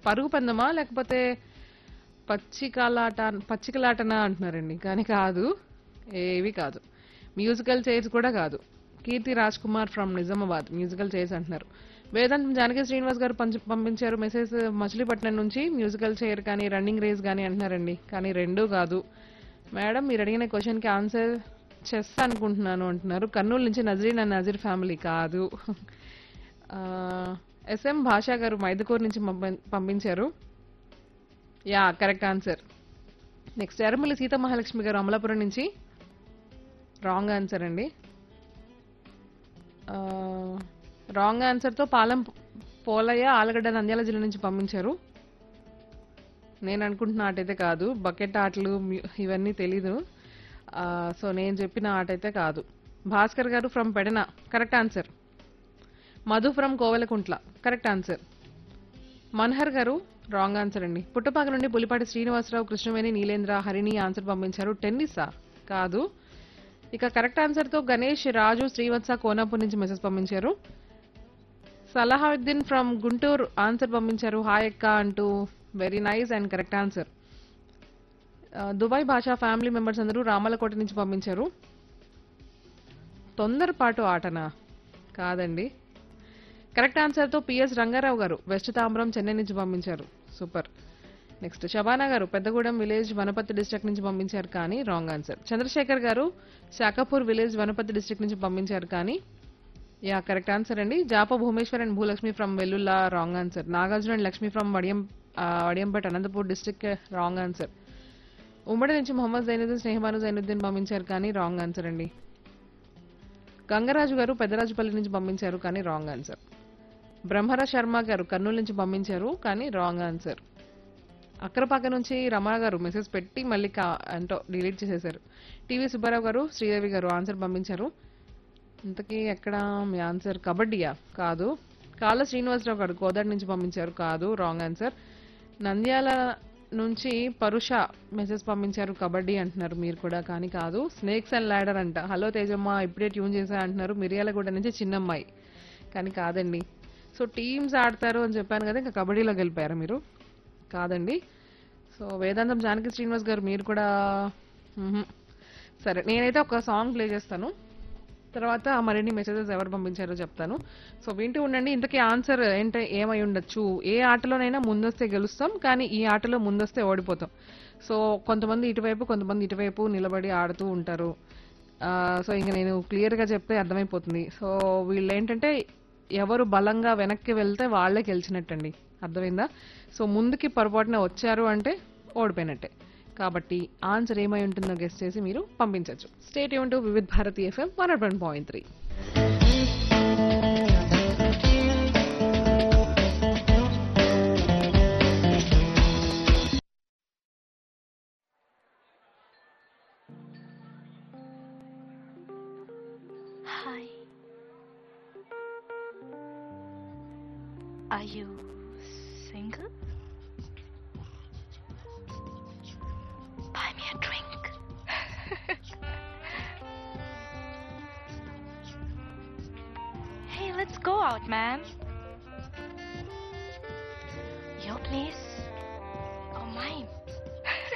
పరుగు పందమా లేకపోతే పచ్చికలాట పచ్చికలాటనా అంటున్నారండి కానీ కాదు ఏవి కాదు మ్యూజికల్ చైర్స్ కూడా కాదు Keerthi Raj Kumar from Nizamabad musical chairs అంటున్నారు వేదాంతం జానకి శ్రీనివాస్ గారు పంచ- పంపించారు మెసేజ్ మచిలీపట్నం నుంచి మ్యూజికల్ చైర్ కానీ రన్నింగ్ రేస్ కానీ అంటున్నారండి కానీ రెండూ కాదు మేడం మీరు అడిగిన క్వశ్చన్కి ఆన్సర్ చెస్ అనుకుంటున్నాను అంటున్నారు కర్నూలు నుంచి నజరీన్ అండ్ నజీర్ ఫ్యామిలీ కాదు ఆ, ఎస్ఎం భాషా గారు మైదుకూరు నుంచి పంపం- పంపించారు yeah correct answer next Erramalli Seethamahalakshmi గారు అమలాపురం నుంచి రాంగ్ ఆన్సర్ అండి రాంగ్ ఆన్సర్తో పాలెం పోలయ్య ఆలగడ్డ నంద్యాల జిల్లా నుంచి పంపించారు నేను అనుకుంటున్న ఆట అయితే కాదు బకెట్ ఆటలు మ్యూ- ఇవన్నీ తెలీదు ఆ, సో నేను చెప్పిన ఆట అయితే కాదు భాస్కర్ గారు from Pedana correct answer Madhu from Kovelakuntla correct answer Manhar గారు రాంగ్ ఆన్సర్ అండి పుట్టపాక నుండి పులిపాటి శ్రీనివాసరావు కృష్ణవేణి నీలేంద్ర హరిణి ఆన్సర్ పంపించారు టెన్నిసా కాదు ఇక కరెక్ట్ ఆన్సర్తో గణేష్ రాజు శ్రీవత్స కోనాపూర్ నుంచి మెసేజ్ పంపించారు సలహావుద్దీన్ ఫ్రమ్ గుంటూరు ఆన్సర్ పంపించారు హాయ్ అక్క అంటూ very nice and correct answer Dubai Basha family members అందరూ రామలకోట నుంచి పంపించారు తొందరపాటు ఆటనా కాదండి కరెక్ట్ ఆన్సర్తో పిఎస్ రంగారావు గారు వెస్ట్ తాంబరం చెన్నై నుంచి పంపించారు సూపర్ నెక్స్ట్ శబానా గారు పెద్దగూడెం విలేజ్ వనపర్తి డిస్ట్రిక్ట్ నుంచి పంపించారు కానీ రాంగ్ ఆన్సర్ చంద్రశేఖర్ గారు శాఖపూర్ విలేజ్ వనపర్తి డిస్ట్రిక్ట్ నుంచి పంపించారు కానీ యా కరెక్ట్ ఆన్సర్ అండి జాప Bhumeshwar and Bhulakshmi from Vellulla wrong answer Nagarjuna and Lakshmi from Vadiyam ఆ, Vadiyampeta Anantapur district wrong answer ఉమ్మడి నుంచి మొహమ్మద్ జైనుద్దీన్ స్నేహబాను జైనుద్దీన్ పంపించారు కానీ రాంగ్ ఆన్సర్ అండి గంగరాజు గారు పెద్దరాజుపల్లి నుంచి పంపించారు కానీ రాంగ్ ఆన్సర్ బ్రహ్మర శర్మ గారు కర్నూలు నుంచి పంపించారు కానీ రాంగ్ ఆన్సర్ అక్కరపాక నుంచి రమణ గారు మెసేజ్ పెట్టి మళ్ళీ కా అంటో డిలీట్ చేసేశారు టీవీ సుబ్బారావు గారు శ్రీదేవి గారు ఆన్సర్ పంపించారు ఇంతకీ ఎక్కడ మీ ఆన్సర్ కబడ్డీయా కాదు కాళ్ళ శ్రీనివాసరావు గారు కోదాడి నుంచి పంపించారు కాదు రాంగ్ ఆన్సర్ నంద్యాల నుంచి పరుష మెసేజ్ పంపించారు కబడ్డీ అంటున్నారు మీరు కూడా కానీ కాదు స్నేక్స్ అండ్ ల్యాడర్ అంట హలో తేజమ్మ ఇప్పుడే ట్యూన్ చేసా అంటున్నారు మిర్యాలగూడ నుంచి చిన్నమ్మాయి కానీ కాదండి సో టీమ్స్ ఆడతారు అని చెప్పాను కదా ఇంకా కబడ్డీలో గెలిపారు మీరు కాదండి సో వేదాంతం జానకి శ్రీనివాస్ గారు మీరు కూడా మ్హూ. సరే నేనైతే ఒక సాంగ్ ప్లే చేస్తాను తర్వాత మరిన్ని మెసేజెస్ ఎవరు పంపించారో చెప్తాను సో వింటూ ఉండండి ఇంతకీ ఆన్సర్ ఏంటంటే ఏమై ఉండొచ్చు ఏ ఆటలోనైనా ముందొస్తే గెలుస్తాం కానీ ఈ ఆటలో ముందొస్తే ఓడిపోతాం సో కొంతమంది ఇటువైపు కొంతమంది ఇటువైపు నిలబడి ఆడుతూ ఉంటారు ఆ, సో ఇంక నేను క్లియర్గా చెప్తే అర్థమైపోతుంది సో వీళ్ళు ఏంటంటే ఎవరు బలంగా వెనక్కి వెళ్తే వాళ్ళే గెలిచినట్టండి అర్థమైందా సో ముందుకి పొరపాటున వచ్చారు అంటే ఓడిపోయినట్టే కాబట్టి ఆన్సర్ ఏమై ఉంటుందో గెస్ట్ చేసి మీరు పంపించవచ్చు స్టేట్ యూన్ to Vividh Bharati FM one one point three Hi. Are you single? Buy me a drink. hey, let's go out, man. Your place